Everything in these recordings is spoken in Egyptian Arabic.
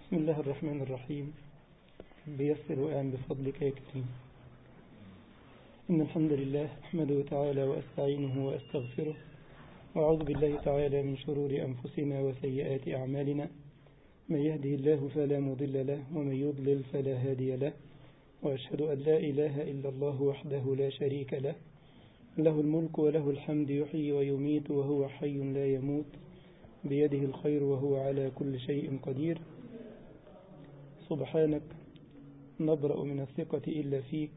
بسم الله الرحمن الرحيم بيسر وأعن بفضلك يا كريم إن الحمد لله أحمده تعالى وأستعينه وأستغفره وأعوذ بالله تعالى من شرور أنفسنا وسيئات أعمالنا من يهده الله فلا مضل له ومن يضلل فلا هادي له وأشهد أن لا إله إلا الله وحده لا شريك له له الملك وله الحمد يحيي ويميت وهو حي لا يموت بيده الخير وهو على كل شيء قدير سبحانك نبرأ من الثقة إلا فيك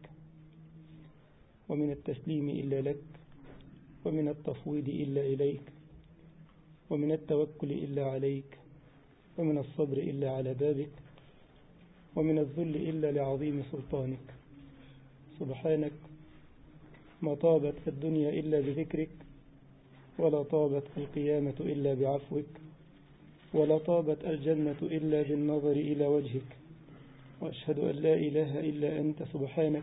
ومن التسليم إلا لك ومن التفويض إلا إليك ومن التوكل إلا عليك ومن الصبر إلا على بابك ومن الذل إلا لعظيم سلطانك سبحانك ما طابت الدنيا إلا بذكرك ولا طابت القيامة إلا بعفوك ولا طابت الجنة إلا بالنظر إلى وجهك وأشهد أن لا إله إلا أنت سبحانك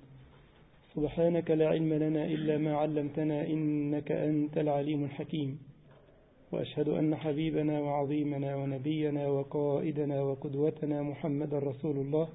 سبحانك لا علم لنا إلا ما علمتنا إنك أنت العليم الحكيم وأشهد أن حبيبنا وعظيمنا ونبينا وقائدنا وقدوتنا محمد رسول الله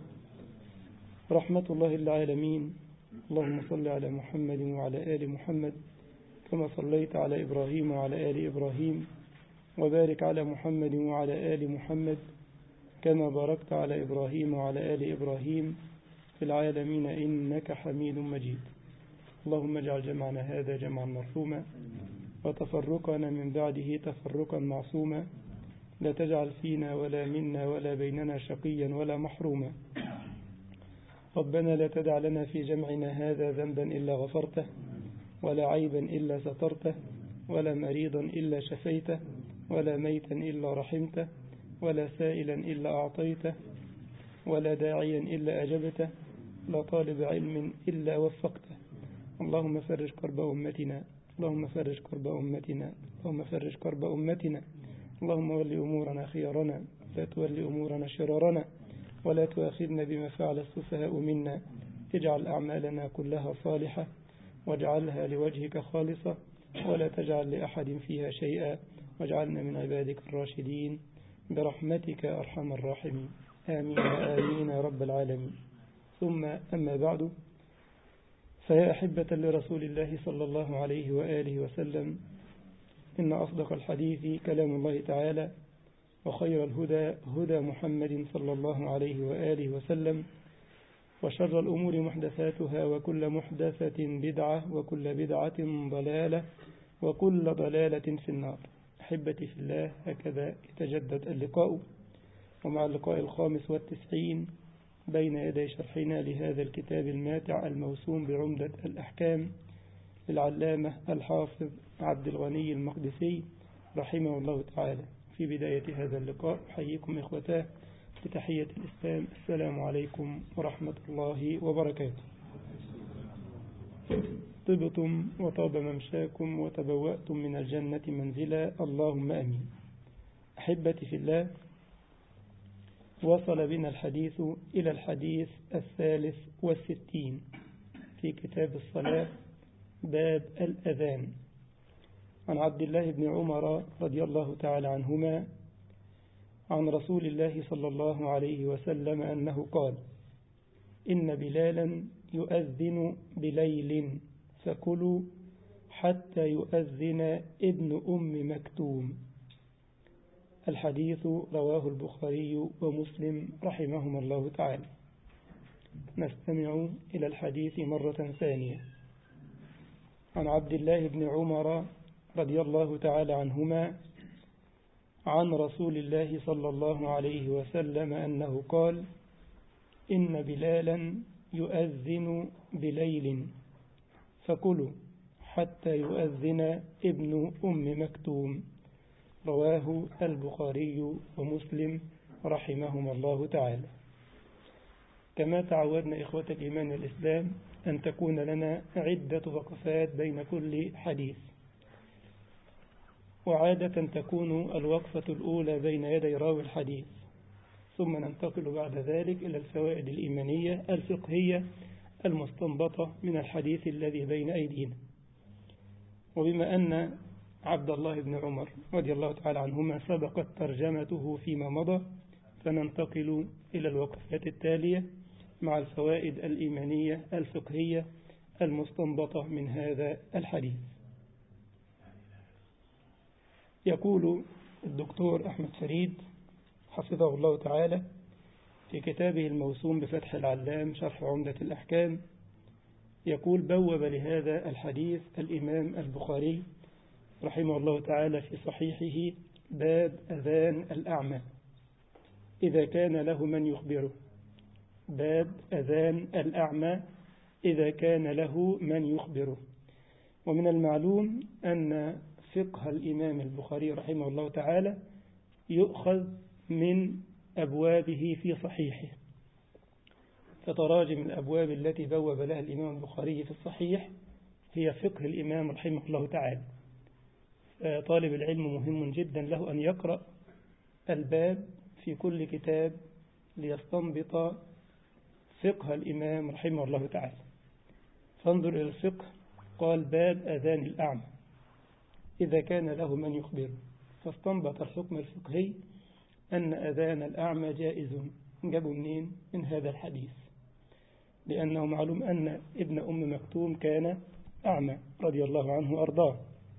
رحمة الله العالمين اللهم صل على محمد وعلى آل محمد كما صليت على إبراهيم وعلى آل إبراهيم وبارك على محمد وعلى آل محمد كما باركت على إبراهيم وعلى آل إبراهيم في العالمين إنك حميد مجيد اللهم اجعل جمعنا هذا جمعا مرحوما وتفرقنا من بعده تفرقا معصوما لا تجعل فينا ولا منا ولا بيننا شقيا ولا محروما ربنا لا تدع لنا في جمعنا هذا ذنبا إلا غفرته ولا عيبا إلا سترته ولا مريضا إلا شفيته ولا ميتا إلا رحمته ولا سائلا إلا أعطيته ولا داعيا إلا أجبته لا طالب علم إلا وفقته اللهم فرج كرب أمتنا اللهم فرج كرب أمتنا اللهم فرج كرب أمتنا اللهم ول أمورنا خيارنا لا تولي أمورنا شرارنا ولا تؤاخذنا بما فعل السفهاء منا اجعل أعمالنا كلها صالحة واجعلها لوجهك خالصة ولا تجعل لأحد فيها شيئا واجعلنا من عبادك الراشدين برحمتك أرحم الراحمين آمين آمين يا رب العالمين ثم أما بعد فيا أحبة لرسول الله صلى الله عليه وآله وسلم إن أصدق الحديث كلام الله تعالى وخير الهدى هدى محمد صلى الله عليه وآله وسلم وشر الأمور محدثاتها وكل محدثة بدعة وكل بدعة ضلالة وكل ضلالة في النار أحبتي في الله هكذا يتجدد اللقاء ومع اللقاء الخامس والتسعين بين يدي شرحنا لهذا الكتاب الماتع الموسوم بعمدة الأحكام للعلامة الحافظ عبد الغني المقدسي رحمه الله تعالى في بداية هذا اللقاء أحييكم إخوتاه بتحية الإسلام السلام عليكم ورحمة الله وبركاته طبتم وطاب ممشاكم وتبوأتم من الجنة منزلا اللهم أمين أحبتي في الله وصل بنا الحديث إلى الحديث الثالث والستين في كتاب الصلاة باب الأذان عن عبد الله بن عمر رضي الله تعالى عنهما عن رسول الله صلى الله عليه وسلم أنه قال إن بلالا يؤذن بليل فكلوا حتى يؤذن ابن أم مكتوم الحديث رواه البخاري ومسلم رحمهما الله تعالى نستمع إلى الحديث مرة ثانية عن عبد الله بن عمر رضي الله تعالى عنهما عن رسول الله صلى الله عليه وسلم أنه قال إن بلالا يؤذن بليل فكلوا حتى يؤذن ابن أم مكتوم رواه البخاري ومسلم رحمهما الله تعالى كما تعودنا إخوة الإيمان والإسلام أن تكون لنا عدة وقفات بين كل حديث وعادة تكون الوقفة الأولى بين يدي راوي الحديث ثم ننتقل بعد ذلك إلى الفوائد الإيمانية الفقهية المستنبطة من الحديث الذي بين أيدينا وبما أن عبد الله بن عمر رضي الله تعالى عنهما سبقت ترجمته فيما مضى فننتقل إلى الوقفات التالية مع الفوائد الإيمانية الفقهية المستنبطة من هذا الحديث يقول الدكتور أحمد فريد حفظه الله تعالى في كتابه الموسوم بفتح العلام شرح عمدة الأحكام يقول بوب لهذا الحديث الإمام البخاري رحمه الله تعالى في صحيحه باب أذان الأعمى إذا كان له من يخبره باب أذان الأعمى إذا كان له من يخبره ومن المعلوم أن فقه الإمام البخاري رحمه الله تعالى يؤخذ من أبوابه في صحيحه فتراجم الأبواب التي بوب لها الإمام البخاري في الصحيح هي فقه الإمام رحمه الله تعالى طالب العلم مهم جدا له أن يقرأ الباب في كل كتاب ليستنبط فقه الإمام رحمه الله تعالى فانظر إلى الفقه قال باب أذان الأعمى إذا كان له من يخبره فاستنبط الحكم الفقهي أن أذان الأعمى جائز جابوا منين من هذا الحديث لأنه معلوم أن ابن أم مكتوم كان أعمى رضي الله عنه وأرضاه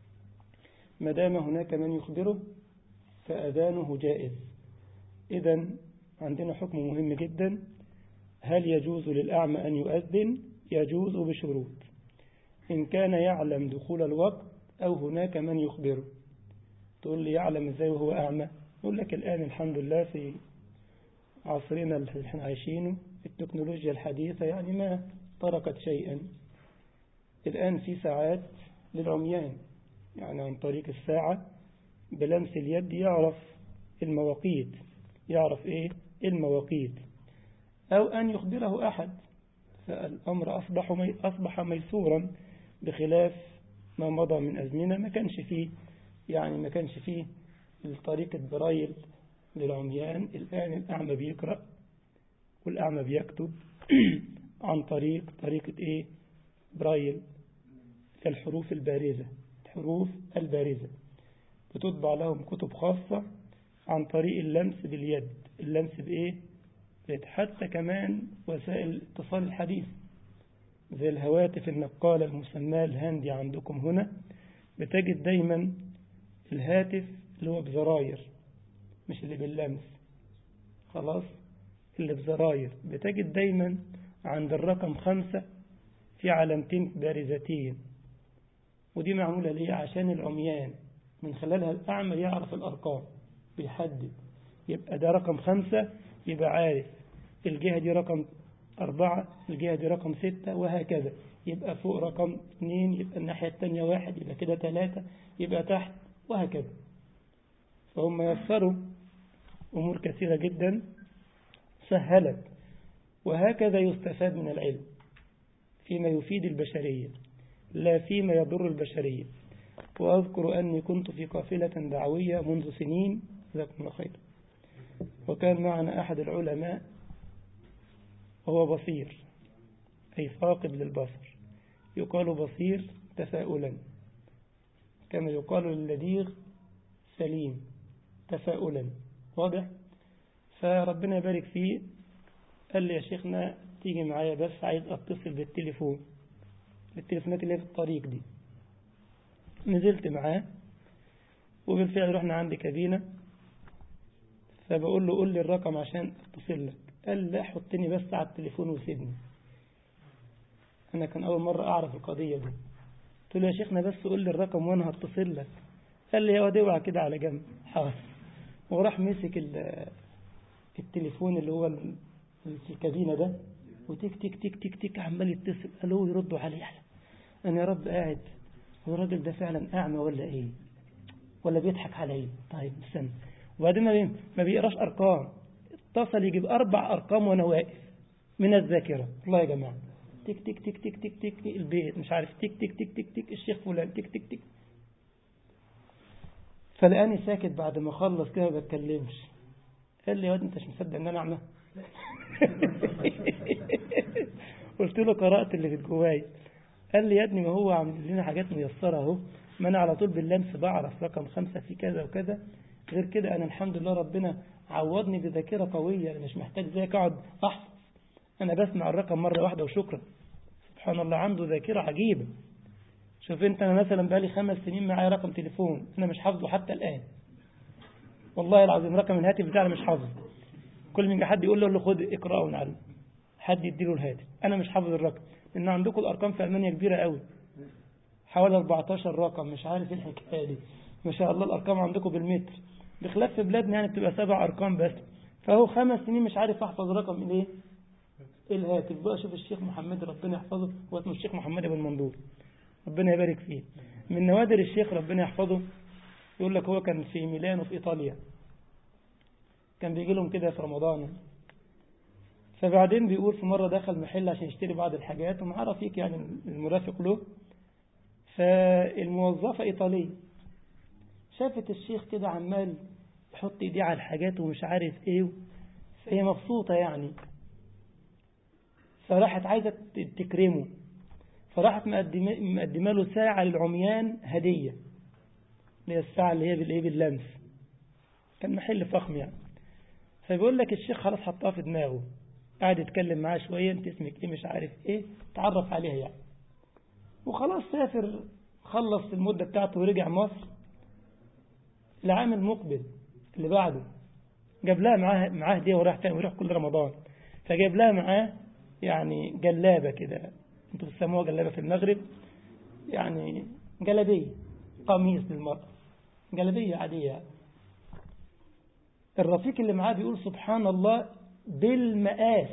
ما دام هناك من يخبره فأذانه جائز إذا عندنا حكم مهم جدا هل يجوز للأعمى أن يؤذن يجوز بشروط إن كان يعلم دخول الوقت أو هناك من يخبره تقول لي يعلم إزاي وهو أعمى نقول لك الآن الحمد لله في عصرنا اللي احنا عايشينه التكنولوجيا الحديثة يعني ما تركت شيئا الآن في ساعات للعميان يعني عن طريق الساعة بلمس اليد يعرف المواقيت يعرف ايه المواقيت أو أن يخبره أحد فالأمر أصبح مي أصبح ميسورا بخلاف ما مضى من أزمنة ما كانش فيه يعني ما كانش فيه طريقة برايل للعميان الآن الأعمى بيقرأ والأعمى بيكتب عن طريق طريقة إيه برايل الحروف البارزة الحروف البارزة بتطبع لهم كتب خاصة عن طريق اللمس باليد اللمس بإيه حتى كمان وسائل الاتصال الحديث زي الهواتف النقالة المسماة الهاندي عندكم هنا بتجد دايما الهاتف اللي هو بزراير مش اللي باللمس خلاص اللي بزراير بتجد دايما عند الرقم خمسة في علامتين بارزتين ودي معمولة ليه عشان العميان من خلالها الأعمى يعرف الأرقام بيحدد يبقى ده رقم خمسة يبقى عارف الجهة دي رقم أربعة الجهة دي رقم ستة وهكذا يبقى فوق رقم اثنين يبقى الناحية التانية واحد يبقى كده ثلاثة يبقى تحت وهكذا فهم يسروا أمور كثيرة جدا سهلت وهكذا يستفاد من العلم فيما يفيد البشرية لا فيما يضر البشرية وأذكر أني كنت في قافلة دعوية منذ سنين جزاكم الله خير وكان معنا أحد العلماء وهو بصير أي فاقد للبصر يقال بصير تفاؤلا كما يقال للذيغ سليم تفاؤلا واضح فربنا يبارك فيه قال لي يا شيخنا تيجي معايا بس عايز اتصل بالتليفون التليفونات اللي في الطريق دي نزلت معاه وبالفعل رحنا عند كابينة فبقول له قول لي الرقم عشان اتصل لك قال لا حطني بس على التليفون وسيبني انا كان اول مرة اعرف القضية دي قلت له يا شيخنا بس قول لي الرقم وانا هتصل لك قال لي يا واد اوعى كده على جنب حاضر وراح مسك التليفون اللي هو في الكابينة ده وتك تك تك تك تك عمال يتصل قالوا يردوا عليه انا يا رب قاعد هو الراجل ده فعلا اعمى ولا ايه ولا بيضحك عليا طيب استنى وبعدين ما بيقراش ارقام اتصل يجيب اربع ارقام وانا واقف من الذاكره والله يا جماعه تك تك تك تك تك تك البيت مش عارف تك تك تك تك تك الشيخ فلان تك تك تك فلقاني ساكت بعد ما خلص كده ما بتكلمش قال لي يا واد انت مش مصدق ان انا اعمى قلت له قرات اللي في جواي قال لي يا ابني ما هو عامل لنا حاجات ميسره اهو ما انا على طول باللمس بعرف رقم خمسة في كذا وكذا غير كده انا الحمد لله ربنا عوضني بذاكرة قوية أنا مش محتاج زيك أقعد أحفظ أنا بسمع الرقم مرة واحدة وشكرا سبحان الله عنده ذاكرة عجيبة شوف أنت أنا مثلا بقالي خمس سنين معايا رقم تليفون أنا مش حافظه حتى الآن والله العظيم رقم الهاتف بتاعي مش حافظه كل من حد يقول له له خد اقرأه ونعلم حد يديله الهاتف أنا مش حافظ الرقم لأن عندكم الأرقام في ألمانيا كبيرة قوي حوالي 14 رقم مش عارف ايه الحكايه دي ما شاء الله الارقام عندكم بالمتر بخلاف في بلادنا يعني بتبقى سبع ارقام بس فهو خمس سنين مش عارف احفظ رقم الايه الهاتف بقى شوف الشيخ محمد ربنا يحفظه هو اسمه الشيخ محمد بن منظور ربنا يبارك فيه من نوادر الشيخ ربنا يحفظه يقول لك هو كان في ميلانو في ايطاليا كان بيجي لهم كده في رمضان فبعدين بيقول في مرة دخل محل عشان يشتري بعض الحاجات ومعاه رفيق يعني المرافق له فالموظفة إيطالية شافت الشيخ كده عمال يحط ايديه على الحاجات ومش عارف ايه فهي مبسوطة يعني فراحت عايزة تكرمه فراحت مقدمة, مقدمة له ساعة للعميان هدية اللي هي الساعة اللي هي بالايه باللمس كان محل فخم يعني فبيقول لك الشيخ خلاص حطها في دماغه قاعد يتكلم معاه شوية انت اسمك ايه مش عارف ايه تعرف عليها يعني وخلاص سافر خلص المدة بتاعته ورجع مصر العام المقبل اللي بعده جاب لها معاه معاه هديه وراح تاني ويروح كل رمضان فجاب لها معاه يعني جلابة كده انتوا بتسموها جلابة في المغرب يعني جلابية قميص للمرأة جلابية عادية الرفيق اللي معاه بيقول سبحان الله بالمقاس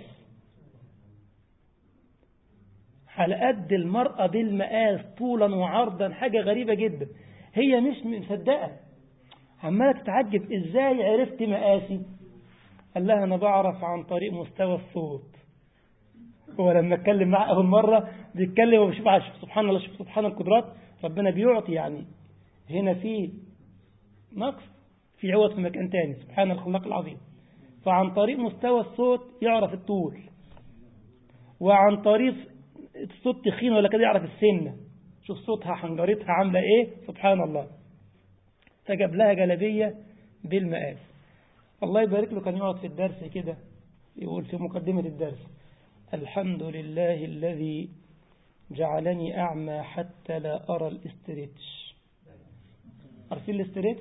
على قد المرأة بالمقاس طولا وعرضا حاجة غريبة جدا هي مش مصدقة عمالة تتعجب ازاي عرفت مقاسي قال لها انا بعرف عن طريق مستوى الصوت هو لما اتكلم معاه اول مرة بيتكلم وبيشوف سبحان الله شوف سبحان القدرات ربنا بيعطي يعني هنا في نقص في عوض في مكان تاني سبحان الخلاق العظيم فعن طريق مستوى الصوت يعرف الطول وعن طريق الصوت تخين ولا كده يعرف السنة شوف صوتها حنجرتها عاملة ايه سبحان الله فجاب لها جلبية بالمقاس الله يبارك له كان يقعد في الدرس كده يقول في مقدمة الدرس الحمد لله الذي جعلني أعمى حتى لا أرى الاستريتش عارفين الاستريتش؟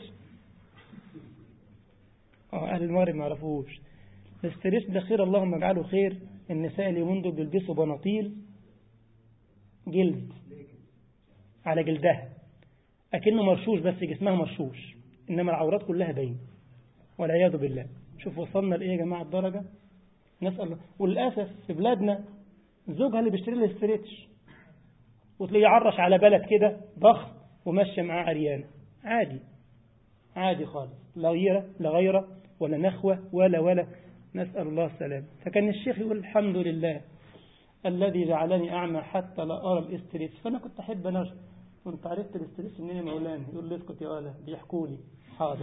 اه أهل المغرب ما يعرفوش الاستريتش ده خير اللهم اجعله خير النساء اليومين دول بيلبسوا بناطيل جلد على جلدها أكنه مرشوش بس جسمها مرشوش إنما العورات كلها باين والعياذ بالله شوف وصلنا لإيه يا جماعة الدرجة نسأل الله وللأسف في بلادنا زوجها اللي بيشتري لها استريتش وتلاقيه يعرش على بلد كده ضخم وماشية معاه عريانة عادي عادي خالص لا غيرة لا غيرة ولا نخوة ولا ولا نسأل الله السلام فكان الشيخ يقول الحمد لله الذي جعلني أعمى حتى لا أرى الاستريس فأنا كنت أحب أنا كنت عرفت الاستريس منين يا مولانا يقول لي اسكت يا ولا بيحكوا لي حاضر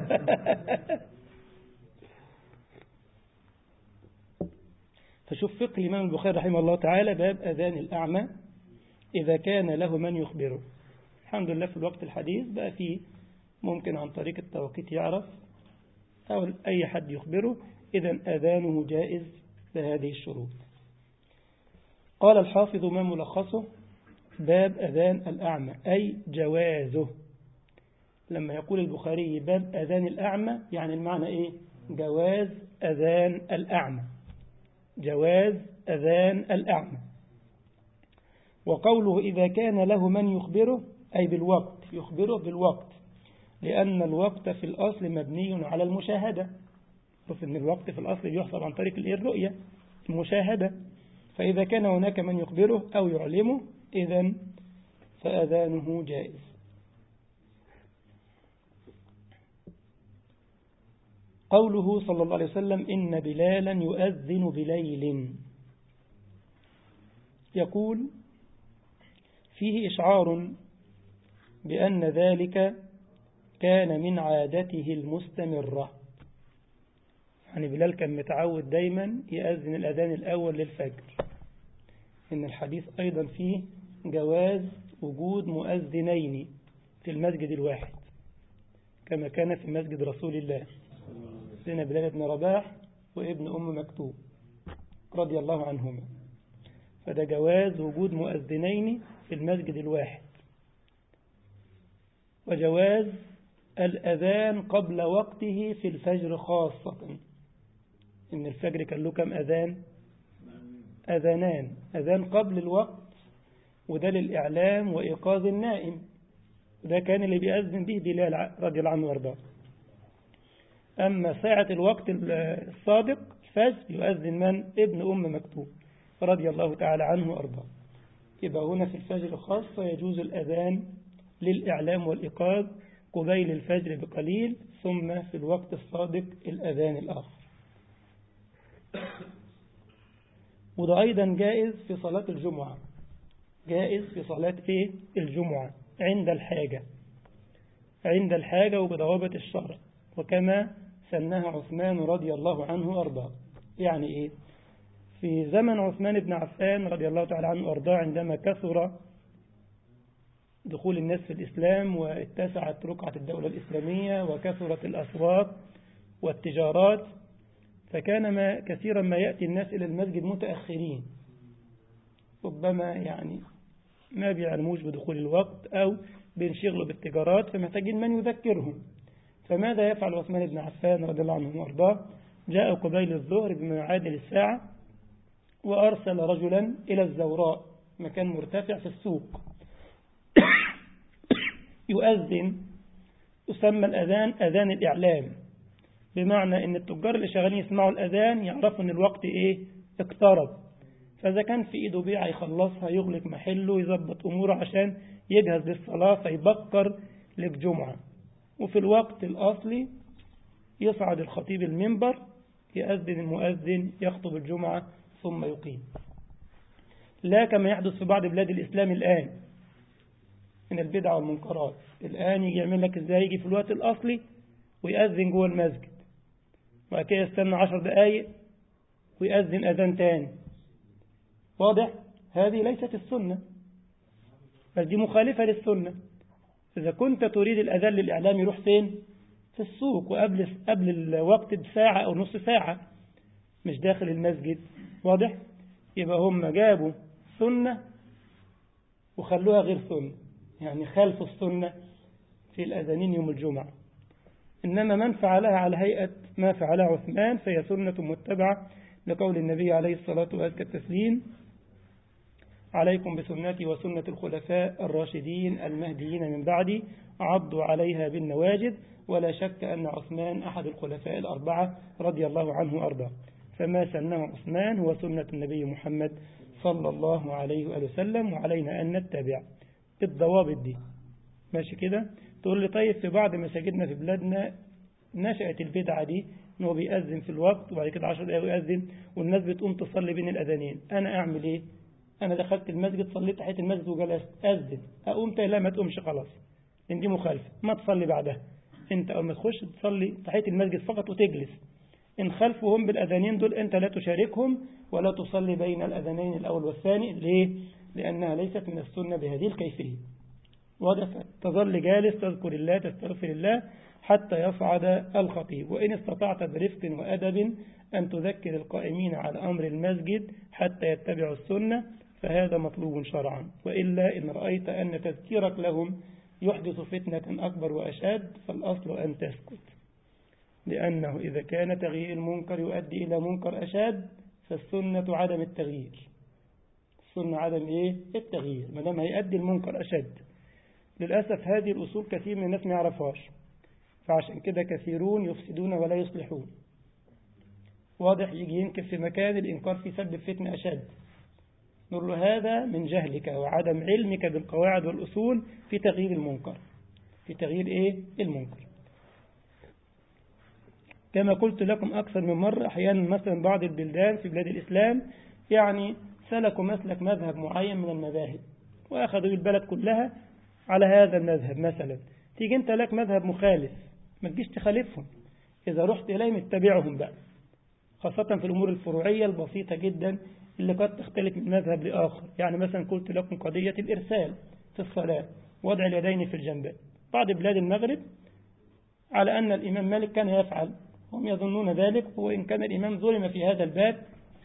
فشوف فقه الإمام البخاري رحمه الله تعالى باب أذان الأعمى إذا كان له من يخبره الحمد لله في الوقت الحديث بقى فيه ممكن عن طريق التوقيت يعرف أو أي حد يخبره إذا أذانه جائز بهذه الشروط قال الحافظ ما ملخصه باب أذان الأعمى أي جوازه لما يقول البخاري باب أذان الأعمى يعني المعنى إيه جواز أذان الأعمى جواز أذان الأعمى وقوله إذا كان له من يخبره أي بالوقت يخبره بالوقت لأن الوقت في الأصل مبني على المشاهدة شوف أن الوقت في الأصل يحصل عن طريق الرؤية المشاهدة فإذا كان هناك من يخبره أو يعلمه إذا فأذانه جائز قوله صلى الله عليه وسلم إن بلالا يؤذن بليل يقول فيه إشعار بأن ذلك كان من عادته المستمرة يعني بلال كان متعود دايما يأذن الأذان الأول للفجر إن الحديث أيضا فيه جواز وجود مؤذنين في المسجد الواحد كما كان في مسجد رسول الله سيدنا بلال بن رباح وابن أم مكتوب رضي الله عنهما فده جواز وجود مؤذنين في المسجد الواحد وجواز الأذان قبل وقته في الفجر خاصة إن الفجر كان له كم أذان أذانان أذان قبل الوقت وده للإعلام وإيقاظ النائم وده كان اللي بيأذن به بلال رضي الله عنه وارضاه أما ساعة الوقت الصادق الفجر يؤذن من ابن أم مكتوب رضي الله تعالى عنه وأرضاه يبقى هنا في الفجر الخاصة يجوز الأذان للإعلام والإيقاظ قبيل الفجر بقليل ثم في الوقت الصادق الأذان الآخر وده أيضا جائز في صلاة الجمعة جائز في صلاة إيه؟ الجمعة عند الحاجة عند الحاجة وبضوابط الشرع وكما سنها عثمان رضي الله عنه وأرضاه يعني إيه في زمن عثمان بن عفان رضي الله تعالى عنه وأرضاه عندما كثر دخول الناس في الإسلام واتسعت رقعة الدولة الإسلامية وكثرت الأسواق والتجارات فكان ما كثيرا ما يأتي الناس إلى المسجد متأخرين ربما يعني ما بيعلموش بدخول الوقت أو بينشغلوا بالتجارات فمحتاجين من يذكرهم فماذا يفعل عثمان بن عفان رضي الله عنه وارضاه جاء قبيل الظهر بما يعادل الساعة وأرسل رجلا إلى الزوراء مكان مرتفع في السوق يؤذن يسمى الأذان أذان الإعلام بمعنى أن التجار اللي شغالين يسمعوا الأذان يعرفوا أن الوقت إيه اقترب فإذا كان في إيده بيعة يخلصها يغلق محله يظبط أموره عشان يجهز للصلاة فيبكر للجمعة وفي الوقت الأصلي يصعد الخطيب المنبر يأذن المؤذن يخطب الجمعة ثم يقيم لا كما يحدث في بعض بلاد الإسلام الآن من البدع والمنكرات الآن يجي يعمل لك إزاي يجي في الوقت الأصلي ويأذن جوه المسجد وبعد كده يستنى عشر دقايق ويأذن أذان تاني واضح هذه ليست السنة بل دي مخالفة للسنة إذا كنت تريد الأذان للإعلام يروح فين في السوق وقبل قبل الوقت بساعة أو نص ساعة مش داخل المسجد واضح يبقى هم جابوا سنة وخلوها غير سنة يعني خالفوا السنة في الأذانين يوم الجمعة إنما من فعلها على هيئة ما فعلها عثمان فهي سنة متبعة لقول النبي عليه الصلاة وأزكى التسليم عليكم بسنتي وسنة الخلفاء الراشدين المهديين من بعدي عضوا عليها بالنواجد ولا شك أن عثمان أحد الخلفاء الأربعة رضي الله عنه وأرضاه فما سنه عثمان هو سنة النبي محمد صلى الله عليه وآله وسلم وعلينا أن نتبع الضوابط دي ماشي كده تقول لي طيب في بعض مساجدنا في بلادنا نشأت البدعة دي انه بيأذن في الوقت وبعد كده 10 دقايق يأذن والناس بتقوم تصلي بين الأذانين أنا أعمل إيه أنا دخلت المسجد صليت تحية المسجد وجلست أذن أقوم تاني لا ما تقومش خلاص لأن دي مخالفة ما تصلي بعدها أنت أول ما تخش تصلي تحية المسجد فقط وتجلس إن خلفهم بالأذانين دول أنت لا تشاركهم ولا تصلي بين الأذانين الأول والثاني ليه؟ لأنها ليست من السنة بهذه الكيفية واضح تظل جالس تذكر الله تستغفر الله حتى يصعد الخطيب وإن استطعت برفق وأدب أن تذكر القائمين على أمر المسجد حتى يتبعوا السنة فهذا مطلوب شرعا وإلا إن رأيت أن تذكيرك لهم يحدث فتنة أكبر وأشد فالأصل أن تسكت لأنه إذا كان تغيير المنكر يؤدي إلى منكر أشد فالسنة عدم التغيير السنة عدم إيه؟ التغيير ما دام هيؤدي المنكر أشد للأسف هذه الأصول كثير من الناس ما يعرفهاش فعشان كده كثيرون يفسدون ولا يصلحون واضح يجي ينكر في مكان الإنكار فيه سبب فتنة أشد نقول له هذا من جهلك وعدم علمك بالقواعد والأصول في تغيير المنكر في تغيير إيه؟ المنكر كما قلت لكم أكثر من مرة أحيانا مثلا بعض البلدان في بلاد الإسلام يعني سلكوا مسلك مذهب معين من المذاهب وأخذوا البلد كلها على هذا المذهب مثلا تيجي أنت لك مذهب مخالف ما تجيش تخالفهم إذا رحت إليهم اتبعهم بقى خاصة في الأمور الفروعية البسيطة جدا اللي قد تختلف من مذهب لآخر يعني مثلا قلت لكم قضية الإرسال في الصلاة وضع اليدين في الجنبات بعض بلاد المغرب على أن الإمام مالك كان يفعل هم يظنون ذلك وإن كان الإمام ظلم في هذا الباب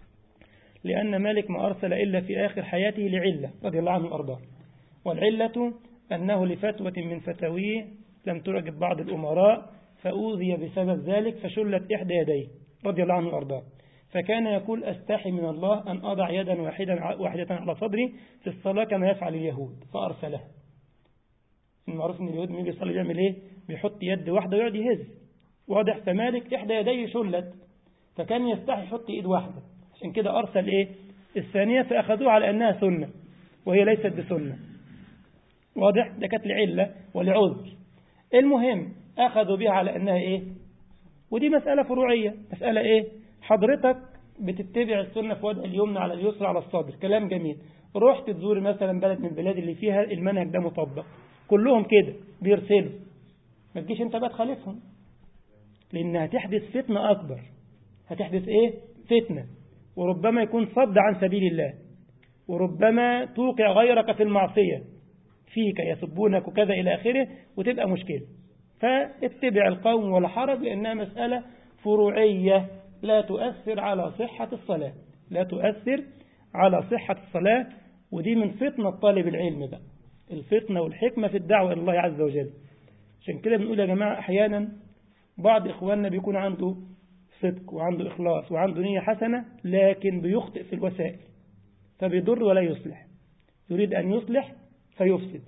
لأن مالك ما أرسل إلا في آخر حياته لعلة رضي الله عنه وأرضاه والعلة أنه لفتوة من فتاويه لم تعجب بعض الأمراء فأوذي بسبب ذلك فشلت إحدى يديه رضي الله عنه وأرضاه فكان يقول أستحي من الله أن أضع يدا واحدة, واحدة على صدري في الصلاة كما يفعل اليهود فأرسله المعروف أن اليهود يجي يصلي بيعمل إيه بيحط يد واحدة ويقعد يهز واضح فمالك إحدى يديه شلت فكان يستحي يحط إيد واحدة عشان كده أرسل إيه الثانية فأخذوها على أنها سنة وهي ليست بسنة واضح ده كانت لعلة ولعذر المهم أخذوا بها على أنها إيه ودي مسألة فروعية مسألة إيه حضرتك بتتبع السنة في وضع اليمنى على اليسرى على الصدر كلام جميل رحت تزور مثلا بلد من البلاد اللي فيها المنهج ده مطبق كلهم كده بيرسلوا ما تجيش انت بقى تخالفهم لان هتحدث فتنة اكبر هتحدث ايه فتنة وربما يكون صد عن سبيل الله وربما توقع غيرك في المعصية فيك يسبونك وكذا إلى آخره وتبقى مشكلة فاتبع القوم ولا حرج لأنها مسألة فروعية لا تؤثر على صحة الصلاة لا تؤثر على صحة الصلاة ودي من فتنة طالب العلم بقى الفتنة والحكمة في الدعوة إلى الله عز وجل عشان كده بنقول يا جماعة أحيانا بعض إخواننا بيكون عنده صدق وعنده إخلاص وعنده نية حسنة لكن بيخطئ في الوسائل فبيضر ولا يصلح يريد أن يصلح فيفسد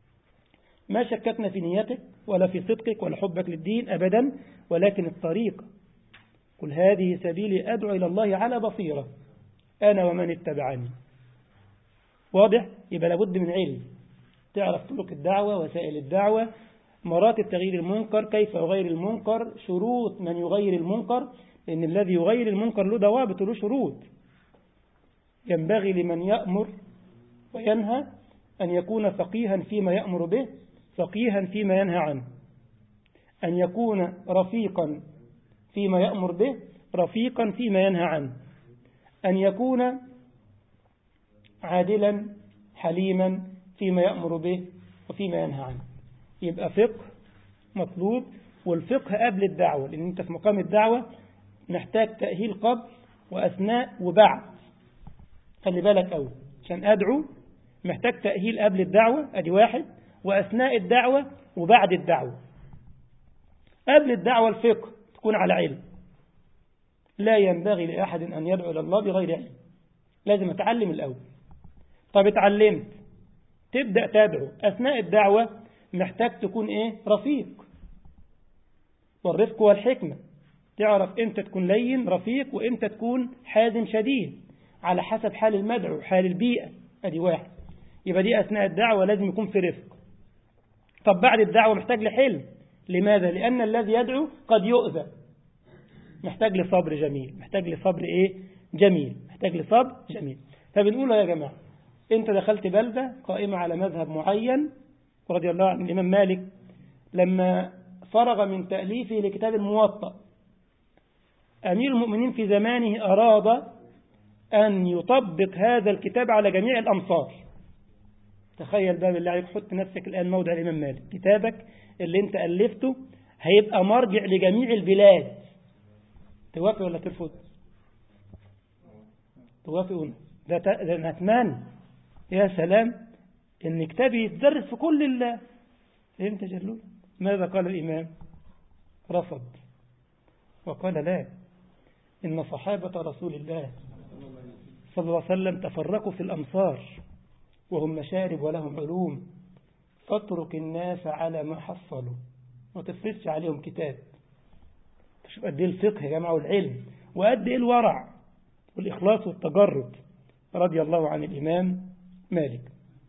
ما شككنا في نيتك ولا في صدقك ولا حبك للدين أبدا ولكن الطريقة قل هذه سبيلي أدعو إلى الله على بصيرة أنا ومن اتبعني واضح يبقى لابد من علم تعرف طرق الدعوة وسائل الدعوة مراتب تغيير المنكر كيف يغير المنكر شروط من يغير المنكر لأن الذي يغير المنكر له ضوابط له شروط ينبغي لمن يأمر وينهى أن يكون فقيها فيما يأمر به فقيها فيما ينهى عنه أن يكون رفيقا فيما يأمر به رفيقا فيما ينهى عنه أن يكون عادلا حليما فيما يأمر به وفيما ينهى عنه يبقى فقه مطلوب والفقه قبل الدعوة لأن أنت في مقام الدعوة نحتاج تأهيل قبل وأثناء وبعد خلي بالك أول عشان أدعو محتاج تأهيل قبل الدعوة أدي واحد وأثناء الدعوة وبعد الدعوة قبل الدعوة الفقه تكون على علم لا ينبغي لأحد أن يدعو إلى الله بغير علم لازم أتعلم الأول طب اتعلمت تبدأ تدعو أثناء الدعوة محتاج تكون إيه رفيق والرفق والحكمة تعرف إمتى تكون لين رفيق وإمتى تكون حازم شديد على حسب حال المدعو حال البيئة أدي واحد يبقى دي أثناء الدعوة لازم يكون في رفق طب بعد الدعوة محتاج لحلم لماذا؟ لأن الذي يدعو قد يؤذى محتاج لصبر جميل محتاج لصبر إيه؟ جميل محتاج لصبر جميل فبنقول يا جماعة أنت دخلت بلدة قائمة على مذهب معين رضي الله عن الإمام مالك لما فرغ من تأليفه لكتاب الموطأ أمير المؤمنين في زمانه أراد أن يطبق هذا الكتاب على جميع الأمصار تخيل باب الله عليك حط نفسك الآن موضع الإمام مالك كتابك اللي انت ألفته هيبقى مرجع لجميع البلاد توافق ولا ترفض توافقون ده, ده نتمنى يا سلام ان كتابي يتدرس في كل الله فهمت جلول ماذا قال الإمام رفض وقال لا إن صحابة رسول الله صلى الله عليه وسلم تفرقوا في الأمصار وهم مشارب ولهم علوم فاترك الناس على ما حصلوا ما تفرضش عليهم كتاب شوف قد ايه الفقه يا جماعه والعلم وقد ايه الورع والاخلاص والتجرد رضي الله عن الامام مالك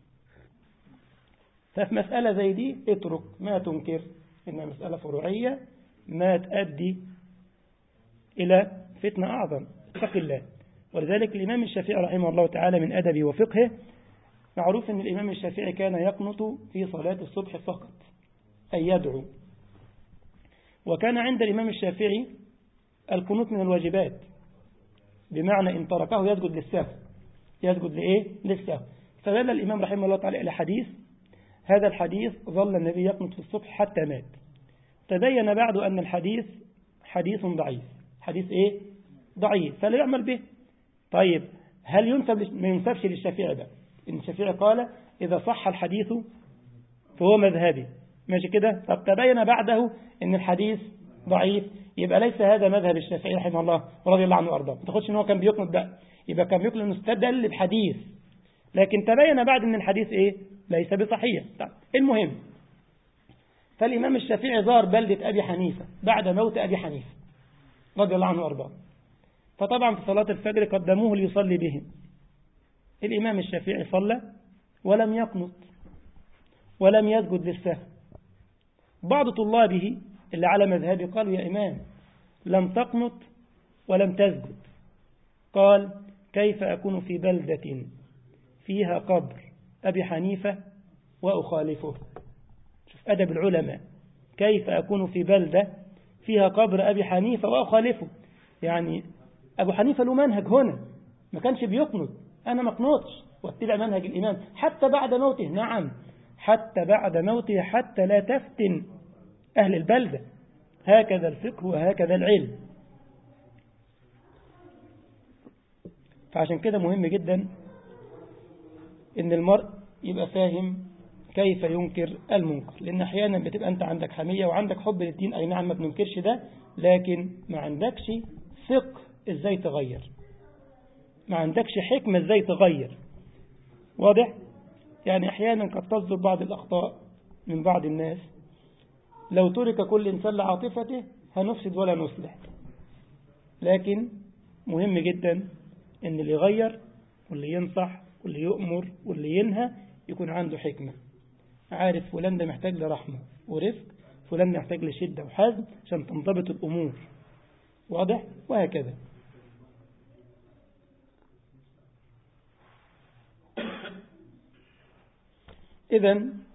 ففي مسألة زي دي اترك ما تنكر إنها مسألة فروعية ما تؤدي إلى فتنة أعظم اتق الله ولذلك الإمام الشافعي رحمه الله تعالى من أدبه وفقهه معروف أن الإمام الشافعي كان يقنط في صلاة الصبح فقط أي يدعو وكان عند الإمام الشافعي القنوت من الواجبات بمعنى إن تركه يسجد للسهو يسجد لإيه؟ للسهو فدل الإمام رحمه الله تعالى إلى حديث هذا الحديث ظل النبي يقنط في الصبح حتى مات تبين بعد أن الحديث حديث ضعيف حديث إيه ضعيف فلا يعمل به طيب هل ينسب ما ينسبش للشافعي بقى إن الشافعي قال إذا صح الحديث فهو مذهبي ماشي كده طب تبين بعده ان الحديث ضعيف يبقى ليس هذا مذهب الشافعي رحمه الله ورضي الله عنه وارضاه ما تاخدش ان هو كان بيقنط بقى يبقى كان بيقنط انه استدل بحديث لكن تبين بعد ان الحديث ايه ليس بصحيح طيب المهم فالامام الشافعي زار بلده ابي حنيفه بعد موت ابي حنيفه رضي الله عنه وارضاه فطبعا في صلاه الفجر قدموه ليصلي بهم الامام الشافعي صلى ولم يقنط ولم يسجد للسهو بعض طلابه اللي على مذهبه قالوا يا إمام لم تقنط ولم تسجد قال كيف أكون في بلدة فيها قبر أبي حنيفة وأخالفه شوف أدب العلماء كيف أكون في بلدة فيها قبر أبي حنيفة وأخالفه يعني أبو حنيفة له منهج هنا ما كانش بيقنط أنا ما قنطش واتبع منهج الإمام حتى بعد موته نعم حتى بعد موته حتى لا تفتن أهل البلدة هكذا الفقه وهكذا العلم فعشان كده مهم جدا ان المرء يبقى فاهم كيف ينكر المنكر لان احيانا بتبقى انت عندك حمية وعندك حب للدين اي نعم ما بننكرش ده لكن ما عندكش فقه ازاي تغير ما عندكش حكمة ازاي تغير واضح يعني احيانا قد تصدر بعض الاخطاء من بعض الناس لو ترك كل إنسان لعاطفته هنفسد ولا نصلح لكن مهم جدا ان اللي يغير واللي ينصح واللي يؤمر واللي ينهى يكون عنده حكمة عارف فلان ده محتاج لرحمة ورفق فلان ده محتاج لشدة وحزم عشان تنضبط الأمور واضح وهكذا إذا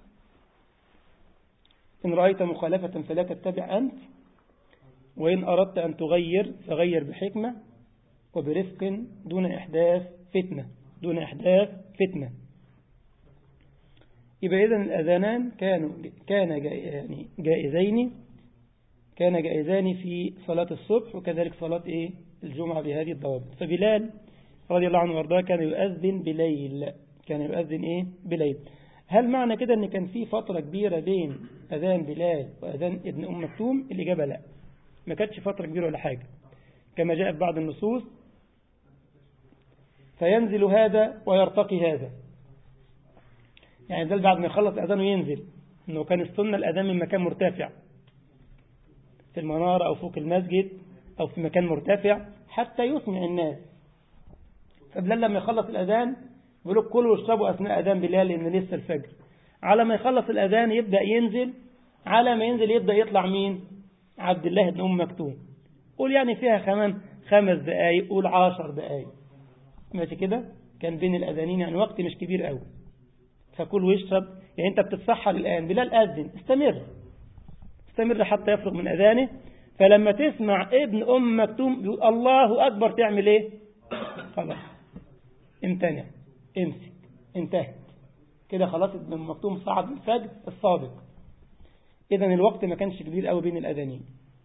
إن رأيت مخالفة فلا تتبع أنت وإن أردت أن تغير فغير بحكمة وبرفق دون إحداث فتنة دون إحداث فتنة يبقى إذن الأذانان كانوا كان يعني جائزين كان جائزان في صلاة الصبح وكذلك صلاة إيه الجمعة بهذه الضوابط فبلال رضي الله عنه وارضاه كان يؤذن بليل كان يؤذن إيه بليل هل معنى كده ان كان في فترة كبيرة بين اذان بلال واذان ابن ام مكتوم الاجابة لا ما كانتش فترة كبيرة ولا حاجة كما جاء في بعض النصوص فينزل هذا ويرتقي هذا يعني ده بعد ما يخلص اذانه ينزل انه كان السنة الاذان من مكان مرتفع في المنارة او فوق المسجد او في مكان مرتفع حتى يسمع الناس فبلال لما يخلص الاذان بيقولوا كلوا واشربوا أثناء أذان بلال لأن لسه الفجر على ما يخلص الأذان يبدأ ينزل على ما ينزل يبدأ يطلع مين عبد الله بن أم مكتوم قول يعني فيها كمان خمس دقايق قول عشر دقايق ماشي كده كان بين الأذانين يعني وقت مش كبير قوي فكل واشرب يعني أنت بتتسحر الآن بلال أذن استمر استمر حتى يفرغ من أذانه فلما تسمع ابن أم مكتوم يقول الله أكبر تعمل إيه خلاص امتنع امسك انتهت كده خلاص ابن مكتوم صعد الفجر الصادق اذا الوقت ما كانش كبير قوي بين الاذانين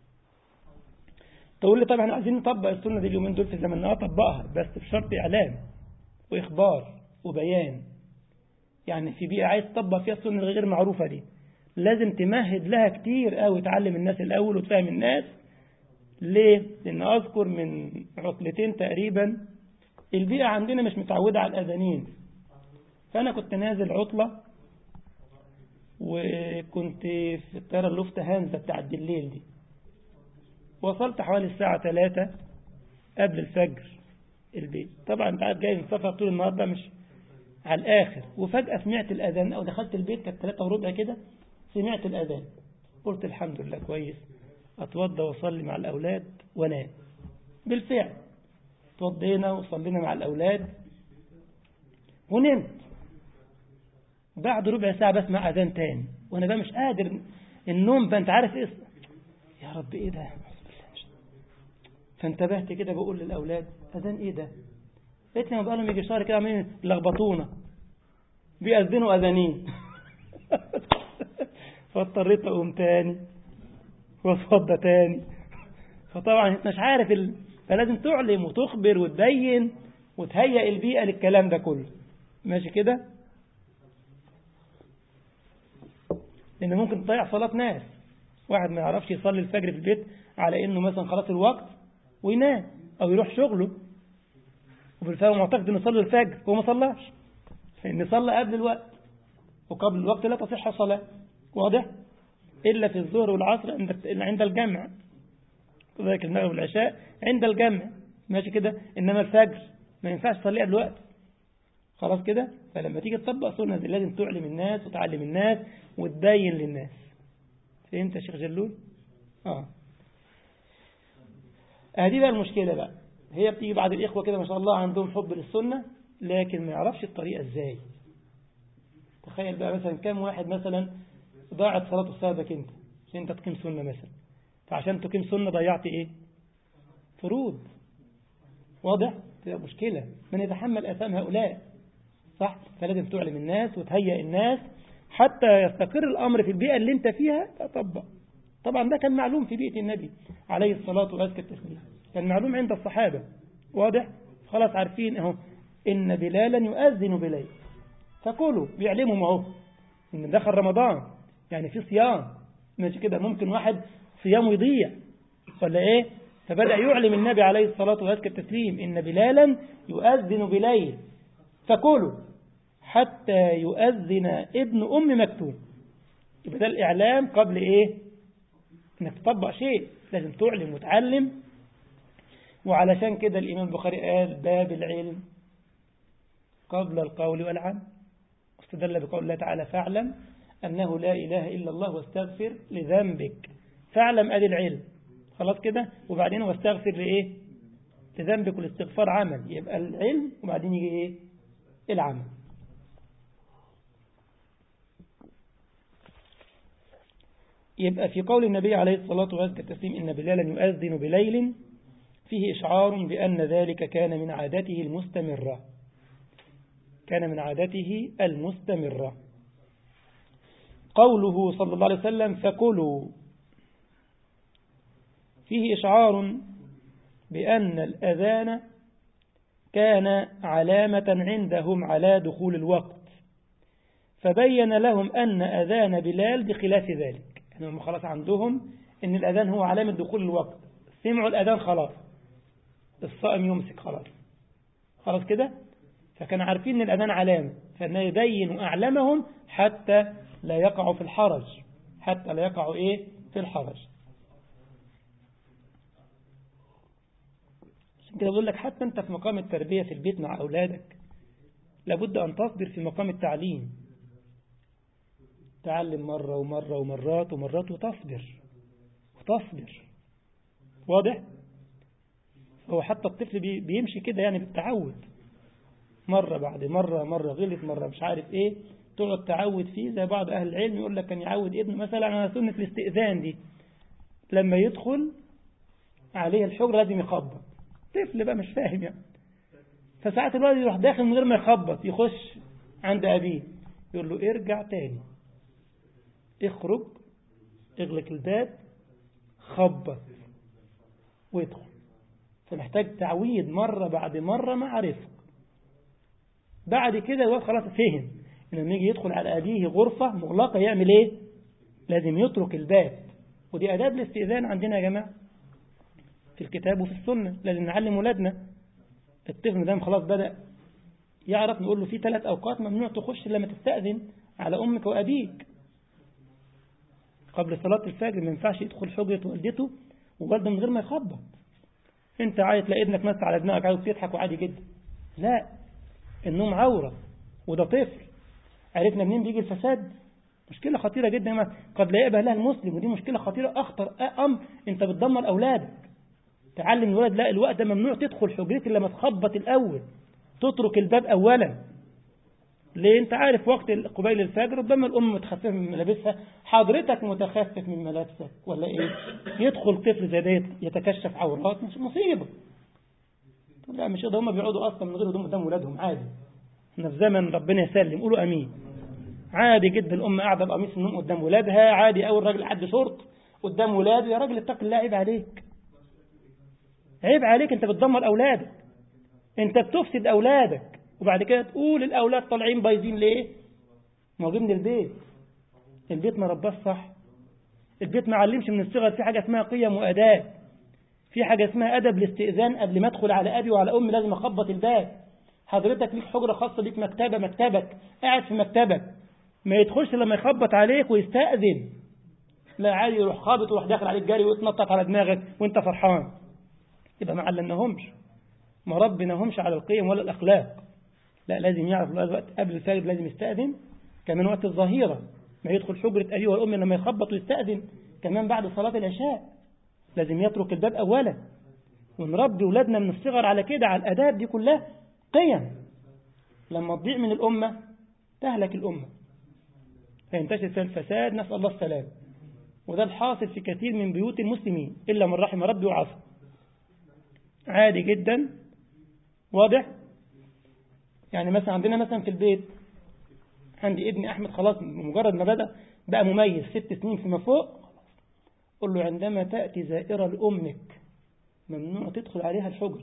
تقول لي طب احنا عايزين نطبق السنه دي اليومين دول في زماننا اطبقها بس بشرط اعلام واخبار وبيان يعني في بيئه عايز تطبق فيها السنه الغير معروفه دي لازم تمهد لها كتير قوي تعلم الناس الاول وتفهم الناس ليه لان اذكر من عطلتين تقريبا البيئة عندنا مش متعودة على الأذانين فأنا كنت نازل عطلة وكنت في الطيارة اللفت هانزة بتاعت بالليل دي وصلت حوالي الساعة 3 قبل الفجر البيت طبعا انت عارف جاي من سفر طول النهار ده مش على الآخر وفجأة سمعت الأذان أو دخلت البيت كانت 3 وربع كده سمعت الأذان قلت الحمد لله كويس أتوضى وأصلي مع الأولاد وأنام بالفعل توضينا وصلينا مع الأولاد ونمت بعد ربع ساعة بسمع أذان تاني وأنا بقى مش قادر النوم بقى أنت عارف إيه يا رب إيه ده فانتبهت كده بقول للأولاد أذان إيه ده لقيت لما بقى لهم يجي شهر كده عمالين يلخبطونا بيأذنوا أذانين فاضطريت أقوم تاني وأتوضى تاني فطبعا انت مش عارف ال... فلازم تعلم وتخبر وتبين وتهيئ البيئة للكلام ده كله ماشي كده لأن ممكن تضيع صلاة ناس واحد ما يعرفش يصلي الفجر في البيت على إنه مثلا خلاص الوقت وينام أو يروح شغله وبالفعل معتقد إنه يصلي الفجر وهو ما صلاش لأن صلى قبل الوقت وقبل الوقت لا تصح صلاة واضح إلا في الظهر والعصر عند عند الجمع كذلك المغرب والعشاء عند الجمع ماشي كده إنما الفجر ما ينفعش تصلي قبل الوقت خلاص كده فلما تيجي تطبق سنة دي لازم تعلم الناس وتعلم الناس وتبين للناس فهمت يا شيخ جلول اه هذه بقى المشكلة بقى هي بتيجي بعد الإخوة كده ما شاء الله عندهم حب للسنة لكن ما يعرفش الطريقة ازاي تخيل بقى مثلا كم واحد مثلا ضاعت صلاته بسببك انت عشان انت تقيم سنة مثلا فعشان تقيم سنة ضيعت ايه فروض واضح تبقى مشكلة من يتحمل أثام هؤلاء صح فلازم تعلم الناس وتهيئ الناس حتى يستقر الأمر في البيئة اللي انت فيها تطبق طبعا ده كان معلوم في بيئة النبي عليه الصلاة وأزكى التسليم كان معلوم عند الصحابة واضح خلاص عارفين اهو إن بلالا يؤذن بليل فكلوا بيعلموا اهو إن دخل رمضان يعني في صيام ماشي كده ممكن واحد صيامه يضيع ولا إيه فبدأ يعلم النبي عليه الصلاة وأزكى التسليم إن بلالا يؤذن بليل فكلوا حتى يؤذن ابن أم مكتوم يبقى ده الإعلام قبل إيه إنك تطبق شيء لازم تعلم وتعلم وعلشان كده الإمام البخاري قال باب العلم قبل القول والعمل استدل بقول الله تعالى فاعلم أنه لا إله إلا الله واستغفر لذنبك فاعلم أدي العلم خلاص كده وبعدين واستغفر لإيه لذنبك والاستغفار عمل يبقى العلم وبعدين يجي إيه العمل يبقى في قول النبي عليه الصلاة والسلام إن بلالا يؤذن بليل فيه إشعار بأن ذلك كان من عادته المستمرة كان من عادته المستمرة قوله صلى الله عليه وسلم فكلوا فيه إشعار بأن الأذان كان علامة عندهم على دخول الوقت فبين لهم أن أذان بلال بخلاف ذلك يعني هم خلاص عندهم أن الأذان هو علامة دخول الوقت سمعوا الأذان خلاص الصائم يمسك خلاص خلاص كده فكانوا عارفين أن الأذان علامة فأن يبين أعلمهم حتى لا يقعوا في الحرج حتى لا يقعوا إيه في الحرج عشان كده بقول لك حتى أنت في مقام التربية في البيت مع أولادك لابد أن تصبر في مقام التعليم تعلم مرة ومرة ومرات ومرات وتصبر وتصبر واضح هو حتى الطفل بيمشي كده يعني بالتعود مرة بعد مرة مرة غلط مرة مش عارف ايه تقعد تعود فيه زي بعض أهل العلم يقول لك كان يعود ابنه مثلا على سنة الاستئذان دي لما يدخل عليه الحجر لازم يخبط طفل بقى مش فاهم يعني فساعات الولد يروح داخل من غير ما يخبط يخش عند أبيه يقول له ارجع تاني اخرج اغلق الباب خبط وادخل فمحتاج تعويد مرة بعد مرة مع رفق بعد كده الواد خلاص فهم ان لما يجي يدخل على أبيه غرفة مغلقة يعمل ايه لازم يترك الباب ودي أداب الاستئذان عندنا يا جماعة في الكتاب وفي السنة لازم نعلم ولادنا الطفل ده خلاص بدأ يعرف نقول له في ثلاث أوقات ممنوع تخش لما تستأذن على أمك وأبيك قبل صلاة الفجر ما ينفعش يدخل حجرة والدته ووالده من غير ما يخبط انت عايز تلاقي ابنك مثل على دماغك عايز تضحك وعادي جدا لا النوم عورة وده طفل عرفنا منين بيجي الفساد مشكلة خطيرة جدا قد لا يقبل لها المسلم ودي مشكلة خطيرة أخطر أمر أنت بتدمر أولادك تعلم الولد لا الوقت ده ممنوع تدخل حجرتي لما تخبط الأول تترك الباب أولا ليه انت عارف وقت قبيل الفجر ربما الأم متخففة من ملابسها حضرتك متخفف من ملابسك ولا ايه يدخل طفل زي ده يتكشف عورات مش مصيبة لا مش ده هم بيقعدوا أصلا من غير هدوم قدام ولادهم عادي احنا في زمن ربنا يسلم قولوا أمين عادي جدا الأم قاعدة بقميص النوم قدام ولادها عادي أول راجل حد شرط قدام ولاده يا راجل اتق الله عيب عليك عيب عليك انت بتدمر أولادك انت بتفسد أولادك وبعد كده تقول الأولاد طالعين بايظين ليه ما هو من البيت البيت ما رباش صح البيت ما علمش من الصغر في حاجة اسمها قيم وأداب في حاجة اسمها أدب الاستئذان قبل ما أدخل على أبي وعلى أمي لازم أخبط الباب حضرتك ليك حجرة خاصة ليك مكتبة مكتبك قاعد في مكتبك ما يدخلش لما يخبط عليك ويستأذن لا عادي يروح خابط ويروح داخل عليك جاري ويتنطط على دماغك وانت فرحان يبقى ما علمناهمش ما ربناهمش على القيم ولا الأخلاق لا لازم يعرف الوقت قبل الفجر لازم يستأذن كمان وقت الظهيرة ما يدخل حجرة أبيه والأم لما يخبط ويستأذن كمان بعد صلاة العشاء لازم يترك الباب أولا ونربي ولادنا من الصغر على كده على الأداب دي كلها قيم لما تضيع من الأمة تهلك الأمة فينتشر فيها الفساد نسأل الله السلام وده الحاصل في كثير من بيوت المسلمين إلا من رحم ربي وعصى عادي جدا واضح يعني مثلا عندنا مثلا في البيت عندي ابني أحمد خلاص مجرد ما بدأ بقى مميز ست سنين فيما فوق قل له عندما تأتي زائرة لأمك ممنوع تدخل عليها الحجر